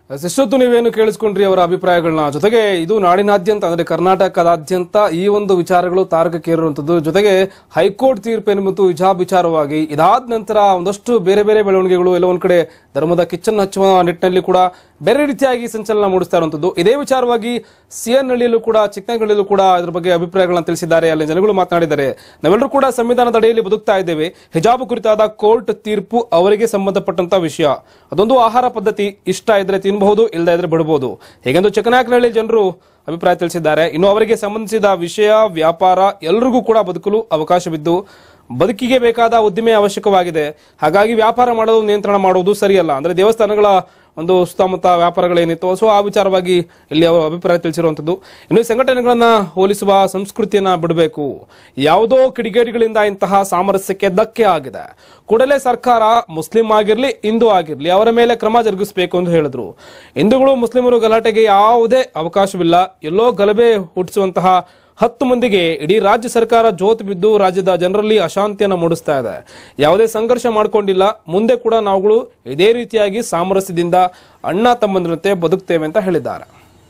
ಇಷ್ಟೊತ್ತು ನೀವೇನು ಕೇಳಿಸ್ಕೊಂಡ್ರಿ ಅವರ ಅಭಿಪ್ರಾಯಗಳನ್ನ ಜೊತೆಗೆ ಇದು ನಾಡಿನಾದ್ಯಂತ ಅಂದ್ರೆ ಕರ್ನಾಟಕದಾದ್ಯಂತ ಈ ಒಂದು ವಿಚಾರಗಳು ತಾರಕಕ್ಕೇರುವಂತದ್ದು ಜೊತೆಗೆ ಹೈಕೋರ್ಟ್ ತೀರ್ಪೇನು ಮತ್ತು ಹಿಜಾಬ್ ವಿಚಾರವಾಗಿ ಇದಾದ ನಂತರ ಒಂದಷ್ಟು ಬೇರೆ ಬೇರೆ ಬೆಳವಣಿಗೆಗಳು ಎಲ್ಲ ಒಂದ್ ಕಡೆ ಧರ್ಮದ ಕಿಚ್ಚನ್ ಹಚ್ಚುವ ನಿಟ್ಟಿನಲ್ಲಿ ಕೂಡ ಬೇರೆ ರೀತಿಯಾಗಿ ಸಂಚಲನ ಮೂಡಿಸ್ತಾ ಇರುವಂತದ್ದು ಇದೇ ವಿಚಾರವಾಗಿ ಸಿಎನ್ ಹಳ್ಳಿಯಲ್ಲೂ ಕೂಡ ಚಿಕ್ಕನಹಳ್ಳಿಯಲ್ಲೂ ಕೂಡ ಇದ್ರ ಬಗ್ಗೆ ಅಭಿಪ್ರಾಯಗಳನ್ನ ತಿಳಿಸಿದ್ದಾರೆ ಅಲ್ಲಿ ಜನಗಳು ಮಾತನಾಡಿದ್ದಾರೆ ನಾವೆಲ್ಲರೂ ಕೂಡ ಸಂವಿಧಾನದ ಅಡಿಯಲ್ಲಿ ಬದುಕ್ತಾ ಇದ್ದೇವೆ ಹಿಜಾಬ್ ಕುರಿತಾದ ಕೋರ್ಟ್ ತೀರ್ಪು ಅವರಿಗೆ ಸಂಬಂಧಪಟ್ಟಂತ ವಿಷಯ ಅದೊಂದು ಆಹಾರ ಪದ್ಧತಿ ಇಷ್ಟ ಇದ್ರೆ ತಿನ್ನಬಹುದು ಇಲ್ಲದ ಇದ್ರೆ ಬಿಡಬಹುದು ಹೇಗೆಂದು ಚಿಕ್ಕನಾಯಕನಹಳ್ಳಿ ಜನರು ಅಭಿಪ್ರಾಯ ತಿಳಿಸಿದ್ದಾರೆ ಇನ್ನು ಅವರಿಗೆ ಸಂಬಂಧಿಸಿದ ವಿಷಯ ವ್ಯಾಪಾರ ಎಲ್ರಿಗೂ ಕೂಡ ಬದುಕಲು ಅವಕಾಶವಿದ್ದು ಬದುಕಿಗೆ ಬೇಕಾದ ಉದ್ದಿಮೆ ಅವಶ್ಯಕವಾಗಿದೆ ಹಾಗಾಗಿ ವ್ಯಾಪಾರ ಮಾಡೋದು ನಿಯಂತ್ರಣ ಮಾಡುವುದು ಸರಿಯಲ್ಲ ಅಂದ್ರೆ ದೇವಸ್ಥಾನಗಳ ಒಂದು ಸುತ್ತಮುತ್ತ ವ್ಯಾಪಾರಗಳೇನಿತ್ತು ಸೊ ಆ ವಿಚಾರವಾಗಿ ಇಲ್ಲಿ ಅವರು ಅಭಿಪ್ರಾಯ ತಿಳಿಸಿರುವಂತದ್ದು ಇನ್ನು ಈ ಸಂಘಟನೆಗಳನ್ನ ಹೋಲಿಸುವ ಸಂಸ್ಕೃತಿಯನ್ನ ಬಿಡಬೇಕು ಯಾವುದೋ ಕಿಡಿಗೇಡಿಗಳಿಂದ ಇಂತಹ ಸಾಮರಸ್ಯಕ್ಕೆ ಧಕ್ಕೆ ಆಗಿದೆ ಕೂಡಲೇ ಸರ್ಕಾರ ಮುಸ್ಲಿಂ ಆಗಿರ್ಲಿ ಹಿಂದೂ ಆಗಿರ್ಲಿ ಅವರ ಮೇಲೆ ಕ್ರಮ ಜರುಗಿಸಬೇಕು ಎಂದು ಹೇಳಿದ್ರು ಹಿಂದೂಗಳು ಮುಸ್ಲಿಮರು ಗಲಾಟೆಗೆ ಯಾವುದೇ ಅವಕಾಶವಿಲ್ಲ ಎಲ್ಲೋ ಗಲಭೆ ಹುಟ್ಟಿಸುವಂತಹ ಹತ್ತು ಮಂದಿಗೆ ಇಡೀ ರಾಜ್ಯ ಸರ್ಕಾರ ಜೋತು ಬಿದ್ದು ರಾಜ್ಯದ ಜನರಲ್ಲಿ ಅಶಾಂತಿಯನ್ನು ಮೂಡಿಸ್ತಾ ಇದೆ ಯಾವುದೇ ಸಂಘರ್ಷ ಮಾಡ್ಕೊಂಡಿಲ್ಲ ಮುಂದೆ ಕೂಡ ನಾವುಗಳು ಇದೇ ರೀತಿಯಾಗಿ ಸಾಮರಸ್ಯದಿಂದ ಅಣ್ಣ ತಮ್ಮಂದಿರಂತೆ ಬದುಕ್ತೇವೆ ಅಂತ ಹೇಳಿದ್ದಾರೆ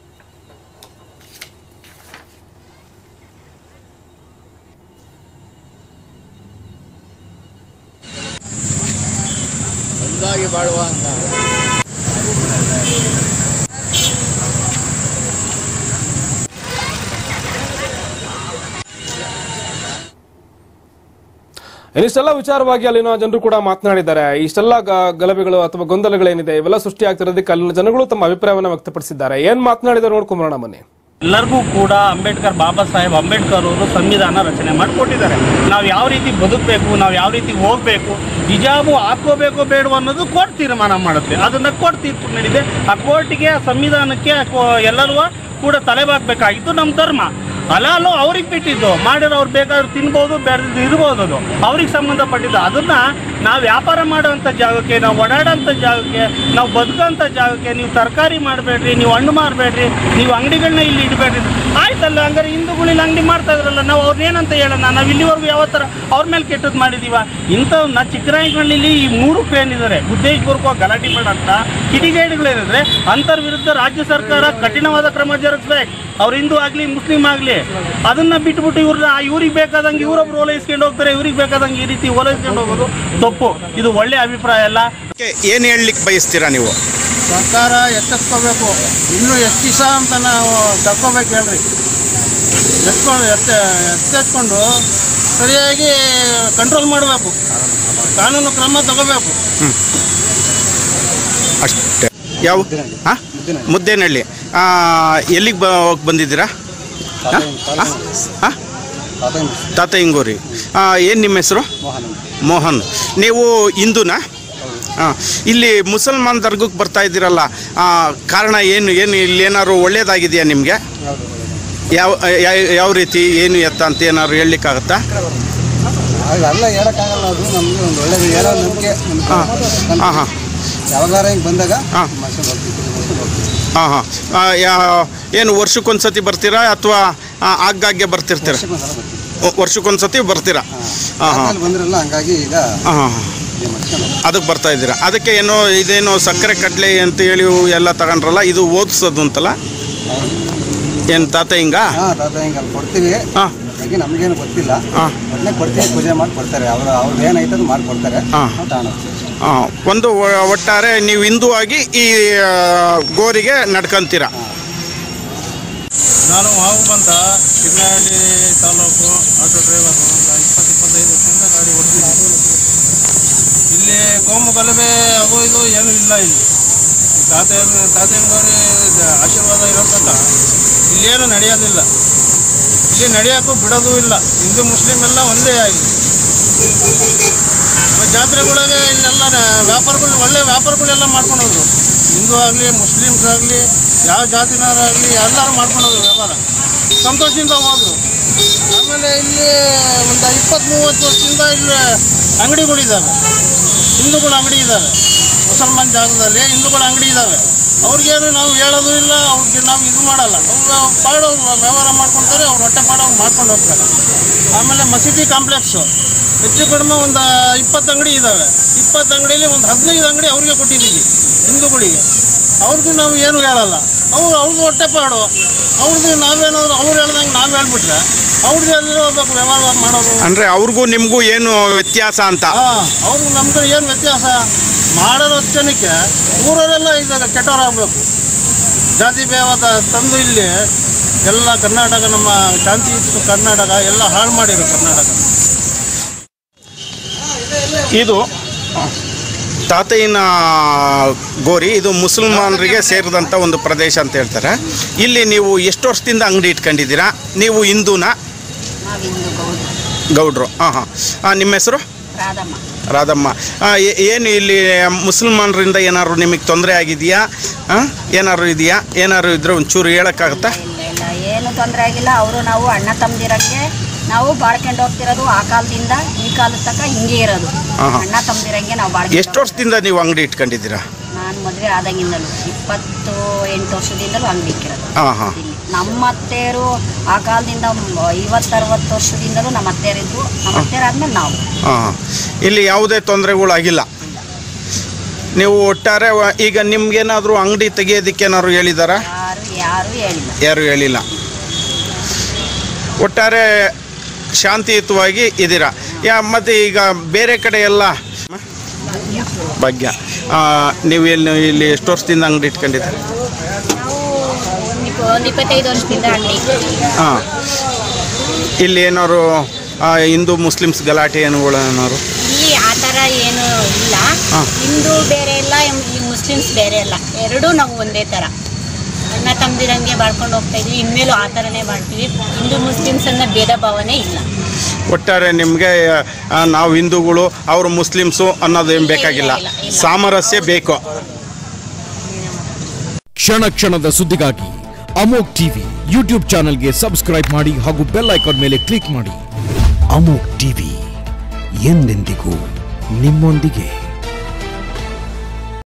ಒಂದಾಗಿ ಬಾಳುವ ಅಂತ ಇಷ್ಟೆಲ್ಲ ವಿಚಾರವಾಗಿ ಅಲ್ಲಿನ ಜನರು ಕೂಡ ಮಾತನಾಡಿದ್ದಾರೆ ಇಷ್ಟೆಲ್ಲ ಗ- ಗಲಭೆಗಳು ಅಥವಾ ಗೊಂದಲಗಳೇನಿದೆ ಇವೆಲ್ಲ ಸೃಷ್ಟಿ ಆಗ್ತಿರೋದಕ್ಕೆ ಅಲ್ಲಿನ ಜನಗಳು ತಮ್ಮ ಅಭಿಪ್ರಾಯವನ್ನು ವ್ಯಕ್ತಪಡಿಸಿದ್ದಾರೆ ಏನ್ ಮಾತನಾಡಿದ್ದಾರೆ ನೋಡ್ಕೊಂಬರೋಣ ಬನ್ನಿ ಎಲ್ಲರಿಗೂ ಕೂಡ ಅಂಬೇಡ್ಕರ್ ಬಾಬಾ ಸಾಹೇಬ್ ಅಂಬೇಡ್ಕರ್ ಅವರು ಸಂವಿಧಾನ ರಚನೆ ಮಾಡಿಕೊಟ್ಟಿದ್ದಾರೆ ನಾವು ಯಾವ ರೀತಿ ಬದುಕಬೇಕು ನಾವು ಯಾವ ರೀತಿ ಹೋಗಬೇಕು ಹಿಜಾಬು ಹಾಕೋಬೇಕು ಬೇಡವೋ ಅನ್ನೋದು ಕೋರ್ಟ್ ತೀರ್ಮಾನ ಮಾಡುತ್ತೆ ಅದನ್ನ ಕೋರ್ಟ್ ತೀರ್ಪು ನೀಡಿದೆ ಆ ಕೋರ್ಟಿಗೆ ಆ ಸಂವಿಧಾನಕ್ಕೆ ಆ ಕೋ- ಎಲ್ಲರೂ ಕೂಡ ತಲೆಬಾಗಬೇಕಾಗಿತ್ತು ನಮ್ಮ ಧರ್ಮ ಹಲಾಲು ಅವ್ರಿಗೆ ಬಿಟ್ಟಿದ್ದು ಮಾಡಿರೋ ಅವ್ರು ಬೇಕಾದ್ರೆ ತಿನ್ಬೋದು ಬೇರೆ ಇರ್ಬೋದು ಅದು ಅವ್ರಿಗೆ ಸಂಬಂಧಪಟ್ಟಿದ್ದು ಅದನ್ನ ನಾವು ವ್ಯಾಪಾರ ಮಾಡೋವಂಥ ಜಾಗಕ್ಕೆ ನಾವು ಓಡಾಡೋಂಥ ಜಾಗಕ್ಕೆ ನಾವು ಬದುಕೋಂಥ ಜಾಗಕ್ಕೆ ನೀವು ತರಕಾರಿ ಮಾಡಬೇಡ್ರಿ ನೀವು ಹಣ್ಣು ಮಾರಬೇಡ್ರಿ ನೀವು ಅಂಗಡಿಗಳನ್ನ ಇಲ್ಲಿ ಇಡಬೇಡ್ರಿ ಆಯ್ತಲ್ಲ ಹಂಗಾರೆ ಹಿಂದೂಗಳು ಇಲ್ಲಿ ಅಂಗಡಿ ಮಾಡ್ತಾ ಇದ್ರಲ್ಲ ನಾವು ಅವ್ರನ್ನೇನಂತ ಹೇಳೋಣ ನಾವು ಇಲ್ಲಿವರೆಗೂ ಯಾವ ಥರ ಅವ್ರ ಮೇಲೆ ಕೆಟ್ಟದ್ದು ಮಾಡಿದೀವ ಇಂಥವನ್ನ ಚಿಕ್ಕರಾಯಗಳಲ್ಲಿ ಈ ಮೂರು ಏನಿದ್ದಾರೆ ಉದ್ದೇಶಪೂರ್ವಕ ಗಲಾಟೆ ಮಾಡಂತ ಕಿಡಿಗೇಡಿಗಳೇನಿದ್ರೆ ಅಂತರ ವಿರುದ್ಧ ರಾಜ್ಯ ಸರ್ಕಾರ ಕಠಿಣವಾದ ಕ್ರಮ ಜರುಗಿಸ್ಬೇಕು ಅವ್ರು ಹಿಂದೂ ಆಗಲಿ ಮುಸ್ಲಿಂ ಆಗಲಿ ಅದನ್ನ ಬಿಟ್ಬಿಟ್ಟು ಇವ್ರನ್ನ ಇವ್ರಿಗೆ ಬೇಕಾದಂಗೆ ಇವರೊಬ್ರು ಓಲೈಸ್ಕೊಂಡು ಹೋಗ್ತಾರೆ ಇವ್ರಿಗೆ ಬೇಕಾದಂಗೆ ಈ ರೀತಿ ಓಲೈಸ್ಕೊಂಡು ಹೋಗೋದು ತಪ್ಪು ಇದು ಒಳ್ಳೆ ಅಭಿಪ್ರಾಯ ಅಲ್ಲ ಏನು ಹೇಳಲಿಕ್ಕೆ ಬಯಸ್ತೀರಾ ನೀವು ಸರ್ಕಾರ ಎಚ್ಚೆತ್ಕೋಬೇಕು ಇನ್ನೂ ಎಷ್ಟು ದಿವಸ ಅಂತ ನಾವು ತಕ್ಕೋಬೇಕು ಹೇಳ್ರಿ ಎತ್ಕೊಂಡು ಎತ್ತ ಎತ್ತೆತ್ಕೊಂಡು ಸರಿಯಾಗಿ ಕಂಟ್ರೋಲ್ ಮಾಡಬೇಕು ಕಾನೂನು ಕ್ರಮ ತಗೋಬೇಕು ಅಷ್ಟೇ ಯಾವ ಹಾಂ ಮುದ್ದೇನಹಳ್ಳಿ ಎಲ್ಲಿಗೆ ಬ ಹೋಗಿ ಬಂದಿದ್ದೀರಾ ಹಾಂ ತಾತ ಇಂಗೂರಿ ಏನು ನಿಮ್ಮ ಹೆಸರು ಮೋಹನ್ ನೀವು ಹಿಂದೂನಾ ಹಾಂ ಇಲ್ಲಿ ಮುಸಲ್ಮಾನ್ ದರ್ಗಕ್ಕೆ ಬರ್ತಾ ಇದ್ದೀರಲ್ಲ ಆ, ಕಾರಣ ಏನು ಏನು ಇಲ್ಲಿ ಏನಾದ್ರು ಒಳ್ಳೇದಾಗಿದೆಯಾ ನಿಮಗೆ ಯಾವ ಯಾವ- ಯಾವ ರೀತಿ ಏನು ಎತ್ತ ಅಂತ ಏನಾದ್ರು ಹೇಳಲಿಕ್ಕಾಗತ್ತಾ ಅಲ್ಲ ಹೇಳಕ್ಕಾಗಲ್ಲ ಅದು ನಮಗೆ ಒಂದು ಒಳ್ಳೆ ಏನೋ ನಂಬಿಕೆ ಹಾಂ ಹಾಂ ಹಾಂ ಯಾವಾಗಾರ ಹಿಂಗೆ ಬಂದಾಗ ಹಾಂ ಹಾಂ ಹಾಂ ಏನು ವರ್ಷಕ್ಕೊಂದ್ಸತಿ ಬರ್ತೀರಾ ಅಥವಾ ಆಗಾಗ್ಗೆ ಬರ್ತಿರ್ತೀರಾ ವ- ವರ್ಷಕ್ಕೊಂದ್ಸತಿ ಬರ್ತೀರಾ ಹಾಂ ಹಾಂ ಬಂದ್ರಲ್ಲ ಹಂಗಾಗಿ ಈಗ ಹಾಂ ಹಾಂ ಅದಕ್ಕೆ ಬರ್ತಾ ಇದ್ದೀರಾ ಅದಕ್ಕೆ ಏನೋ ಇದೇನೋ ಸಕ್ಕರೆ ಕಡಲೆ ಅಂತ ಹೇಳಿ ಎಲ್ಲ ತಗೊಂಡ್ರಲ್ಲ ಇದು ಓದಿಸೋದು ಅಂತಲ್ಲ ಏನು ತಾತ ಹಿಂಗ ಹಾಂ ತಾತ ಹಿಂಗೆ ಅಲ್ಲಿ ಕೊಡ್ತೀವಿ ಹಾಂ ಹಾಗೆ ನಮಗೇನು ಗೊತ್ತಿಲ್ಲ ಹಾಂ ಒಟ್ಟನೆ ಕೊಡ್ತೀವಿ ಪೂಜೆ ಮಾಡಿ ಕೊಡ್ತಾರೆ ಅವ್ರು ಅವ್ರದ್ದು ಏನೈತೆ ಅದು ಮಾಡಿ ಕೊಡ್ತಾರೆ ಹಾಂ. ನಾವು ತಗೊಂಡೋಗ್ತೀವಿ ಹಾಂ ಒಂದು ಒ- ಒಟ್ಟಾರೆ ನೀವು ಹಿಂದೂ ಆಗಿ ಈ ಆ, ಗೋರಿಗೆ ನಡ್ಕೊಂತೀರಾ ನಾನು ಮಾವು ಬಂತ ಚಿಕ್ಕನಹಳ್ಳಿ ತಾಲೂಕು ಆಟೋ ಡ್ರೈವರು ಒಂದು ಇಪ್ಪತ್ತು ಇಪ್ಪತ್ತೈದು ವರ್ಷದಿಂದ ಗಾಡಿ ಓಡ್ತೀನಿ ಇಲ್ಲಿ ಕೋಮು ಗಲಭೆ ಅದು ಇದು ಏನೂ ಇಲ್ಲ ಇಲ್ಲಿ ಈ ತಾತ ತಾತೇನಗೌರಿ ಆಶೀರ್ವಾದ ಇರೋ ತನಕ ಇಲ್ಲೇನು ನಡೆಯೋದಿಲ್ಲ ಇಲ್ಲಿ ನಡೆಯೋಕ್ಕೂ ಬಿಡೋದು ಇಲ್ಲ ಹಿಂದೂ ಮುಸ್ಲಿಂ ಎಲ್ಲ ಒಂದೇ ಆಗಿ ಮತ್ತು ಜಾತ್ರೆಗಳಿಗೆ ಇಲ್ಲೆಲ್ಲ ನ- ವ್ಯಾಪಾರಗಳು ಒಳ್ಳೆ ವ್ಯಾಪಾರಗಳೆಲ್ಲ ಮಾಡ್ಕೊಂಡು ಹೋದ್ರು ಹಿಂದೂ ಆಗಲಿ ಮುಸ್ಲಿಮ್ಸ್ ಆಗಲಿ ಯಾವ ಜಾತಿನವರಾಗಲಿ ಎಲ್ಲರೂ ಮಾಡ್ಕೊಂಡು ಹೋದ್ರು ವ್ಯವಹಾರ ಸಂತೋಷದಿಂದ ಹೋದ್ರು ಆಮೇಲೆ ಇಲ್ಲಿ ಒಂದು ಇಪ್ಪತ್ತು ಮೂವತ್ತು ವರ್ಷದಿಂದ ಇಲ್ಲಿ ಅಂಗಡಿಗಳಿದ್ದಾವೆ ಹಿಂದೂಗಳ ಅಂಗಡಿ ಇದ್ದಾವೆ ಹೊಸ ಮುಸಲ್ಮಾನ್ ಜಾಗದಲ್ಲಿ ಹಿಂದೂಗಳ ಅಂಗಡಿ ಇದ್ದಾವೆ ಅವ್ರಿಗೇನು ನಾವು ಹೇಳೋದು ಇಲ್ಲ ಅವ್ರಿಗೆ ನಾವು ಇದು ಮಾಡಲ್ಲ ಅವ್ರು ಪಾಡು ವ್ಯವಹಾರ ಮಾಡ್ಕೊತಾರೆ ಅವ್ರು ಹೊಟ್ಟೆ ಪಾಡು ಅವ್ರು ಮಾಡ್ಕೊಂಡು ಹೋಗ್ತಾರೆ ಆಮೇಲೆ ಮಸೀದಿ ಕಾಂಪ್ಲೆಕ್ಸು ಹೆಚ್ಚು ಕಡಿಮೆ ಒಂದು ಇಪ್ಪತ್ತು ಅಂಗಡಿ ಇದ್ದಾವೆ ಇಪ್ಪತ್ತು ಅಂಗಡಿಯಲ್ಲಿ ಒಂದು ಹದಿನೈದು ಅಂಗಡಿ ಅವ್ರಿಗೆ ಕೊಟ್ಟಿದ್ದೀವಿ ಹಿಂದೂಗಳಿಗೆ ಅವ್ರಿಗೂ ನಾವು ಏನು ಹೇಳಲ್ಲ ಅವ್ರು ಅವ್ರದ್ದು ಹೊಟ್ಟೆ ಪಾಡು ಅವ್ರದ್ದು ನಾವೇನಾದ್ರು ಅವ್ರು ಹೇಳ್ದಂಗೆ ನಾವು ಹೇಳ್ಬಿಟ್ರೆ ಅವ್ರದ್ದು ಎಲ್ಲಿ ಹೋಗ್ಬೇಕು ವ್ಯವಹಾರ ಮಾಡೋರು ಅಂದ್ರೆ ಅವ್ರಿಗೂ ನಿಮಗೂ ಏನು ವ್ಯತ್ಯಾಸ ಅಂತ ಹಾಂ ಅವ್ರಿಗೆ ನಮ್ಗೆ ಏನು ವ್ಯತ್ಯಾಸ ಮಾಡೋರು ಜನಕ್ಕೆ ಊರವರೆಲ್ಲ ಇದಾಗ ಕೆಟ್ಟವರಾಗಬೇಕು ಜಾತಿ ಭೇದ ತಂದು ಇಲ್ಲಿ ಎಲ್ಲ ಕರ್ನಾಟಕ ನಮ್ಮ ಶಾಂತಿಯುತ ಕರ್ನಾಟಕ ಎಲ್ಲ ಹಾಳು ಮಾಡಿರು ಕರ್ನಾಟಕ ಇದು ತಾತಯ್ಯನ ಗೋರಿ ಇದು ಮುಸಲ್ಮಾನರಿಗೆ ಸೇರಿದಂಥ ಒಂದು ಪ್ರದೇಶ ಅಂತ ಹೇಳ್ತಾರೆ ಇಲ್ಲಿ ನೀವು ಎಷ್ಟು ವರ್ಷದಿಂದ ಅಂಗಡಿ ಇಟ್ಕೊಂಡಿದ್ದೀರಾ ನೀವು ಹಿಂದೂನಾ ನಾವಿಂದು ಗೌಡ್ರು ಗೌಡ್ರು ಹಾಂ ಹಾಂ ನಿಮ್ಮ ಹೆಸರು ರಾಧಮ್ಮ ರಾಧಮ್ಮ ಆ, ಏ- ಏನು ಇಲ್ಲಿ ಮುಸಲ್ಮಾನರಿಂದ ಏನಾದ್ರು ನಿಮಗೆ ತೊಂದರೆ ಆಗಿದೆಯಾ ಹಾಂ ಏನಾದ್ರು ಇದೆಯಾ ಏನಾದ್ರು ಇದ್ರೆ ಒಂಚೂರು ಹೇಳೋಕ್ಕಾಗತ್ತಾ ಇಲ್ಲ ಇಲ್ಲ ಏನು ತೊಂದರೆ ಆಗಿಲ್ಲ ಅವರು ನಾವು ಅಣ್ಣ ತಮ್ಮದಿರಂಗೆ ನಾವು ಬಾಳ್ಕೊಂಡು ಹೋಗ್ತಿರೋದು ಆ ಕಾಲದಿಂದ ಈ ಕಾಲದ ತನಕ ಹಿಂಗೆ ಇರೋದು ಆಹಾ. ಅಣ್ಣ ತಮ್ಮದಿರಂಗೆ ನಾವು ಎಷ್ಟು ವರ್ಷದಿಂದ ನೀವು ಅಂಗಡಿ ಇಟ್ಕೊಂಡಿದ್ದೀರಾ ನಾನು ಮದುವೆ ಆದಾಗಿಂದಲೂ ಇಪ್ಪತ್ತು ಎಂಟು ವರ್ಷದಿಂದಲೂ ಅಂಗಡಿ ಇಕ್ಕಿರೋದು ಹಾಂ ಹಾಂ ಇಲ್ಲಿ ನಮ್ಮ ಅತ್ತೆಯರು ಆ ಕಾಲದಿಂದ ಐವತ್ತರವತ್ತು ವರ್ಷದಿಂದಲೂ ನಮ್ಮ ಅತ್ತೆಯರಿದ್ರು ನಮ್ಮ ಅತ್ತೆಯರಾದ್ಮೇಲೆ ನಾವು ಹಾಂ ಹಾಂ ಇಲ್ಲಿ ಯಾವುದೇ ತೊಂದರೆಗಳಾಗಿಲ್ಲ ನೀವು ಒಟ್ಟಾರೆ ವ- ಈಗ ನಿಮ್ಗೇನಾದರೂ ಅಂಗಡಿ ತೆಗಿಯೋದಕ್ಕೆ ಏನಾದ್ರು ಹೇಳಿದಾರಾ ಯಾರು ಯಾರು ಹೇಳಿಲ್ಲ ಯಾರು ಹೇಳಿಲ್ಲ ಒಟ್ಟಾರೆ ಶಾಂತಿಯುತವಾಗಿ ಇದ್ದೀರಾ ಯಾ ಮತ್ತು ಈಗ ಬೇರೆ ಕಡೆ ಎಲ್ಲ ಭಾಗ್ಯ ಆ, ನೀವು ಇಲ್ಲಿ ಇಲ್ಲಿ ಎಷ್ಟು ವರ್ಷದಿಂದ ಅಂಗಡಿ ಇಟ್ಕೊಂಡಿದ್ದೀರಿ ನಾವು ಒಂದು ಇಪ್ಪ- ಒಂದು ಇಪ್ಪತ್ತೈದು ವರ್ಷದಿಂದ ಅಂಗಡಿ ಹಾಂ ಇಲ್ಲಿ ಏನಾದ್ರು ಆ, ಹಿಂದೂ ಮುಸ್ಲಿಮ್ಸ್ ಗಲಾಟೆ ಏನುಗಳು ಏನಾದ್ರು ಇಲ್ಲಿ ಆ ಥರ ಏನು ಇಲ್ಲ ಹಾ. ಹಿಂದೂ ಬೇರೆ ಇಲ್ಲ ಎಂ- ಈ ಮುಸ್ಲಿಮ್ಸ್ ಬೇರೆ ಇಲ್ಲ ಎರಡೂ ನಾವು ಒಂದೇ ಥರ ಅಣ್ಣ ತಮ್ಮದಿರಂಗೆ ಬಾಳ್ಕೊಂಡು ಹೋಗ್ತಾ ಇದ್ವಿ ಇನ್ಮೇಲೂ ಆ ಥರನೇ ಬಾಳ್ತೀವಿ ಹಿಂದೂ ಮುಸ್ಲಿಮ್ಸ್ ಅನ್ನೋ ಭೇದ ಭಾವನೆ ಇಲ್ಲ ಒಟ್ಟಾರೆ ನಿಮಗೆ ನಾವು ಹಿಂದೂಗಳು ಅವರು ಮುಸ್ಲಿಮ್ಸು ಅನ್ನೋದು ಏನು ಬೇಕಾಗಿಲ್ಲ ಇಲ್ಲ, ಇಲ್ಲ, ಇಲ್ಲ. ಸಾಮರಸ್ಯ ಬೇಕು ಕ್ಷಣ ಕ್ಷಣದ ಸುದ್ದಿಗಾಗಿ ಅಮೋಕ್ ಟಿವಿ ಯೂಟ್ಯೂಬ್ ಚಾನೆಲ್ಗೆ ಸಬ್ಸ್ಕ್ರೈಬ್ ಮಾಡಿ ಹಾಗೂ ಬೆಲ್ ಐಕಾನ್ ಮೇಲೆ ಕ್ಲಿಕ್ ಮಾಡಿ ಅಮೋಕ್ ಟಿವಿ ಎಂದೆಂದಿಗೂ ನಿಮ್ಮೊಂದಿಗೆ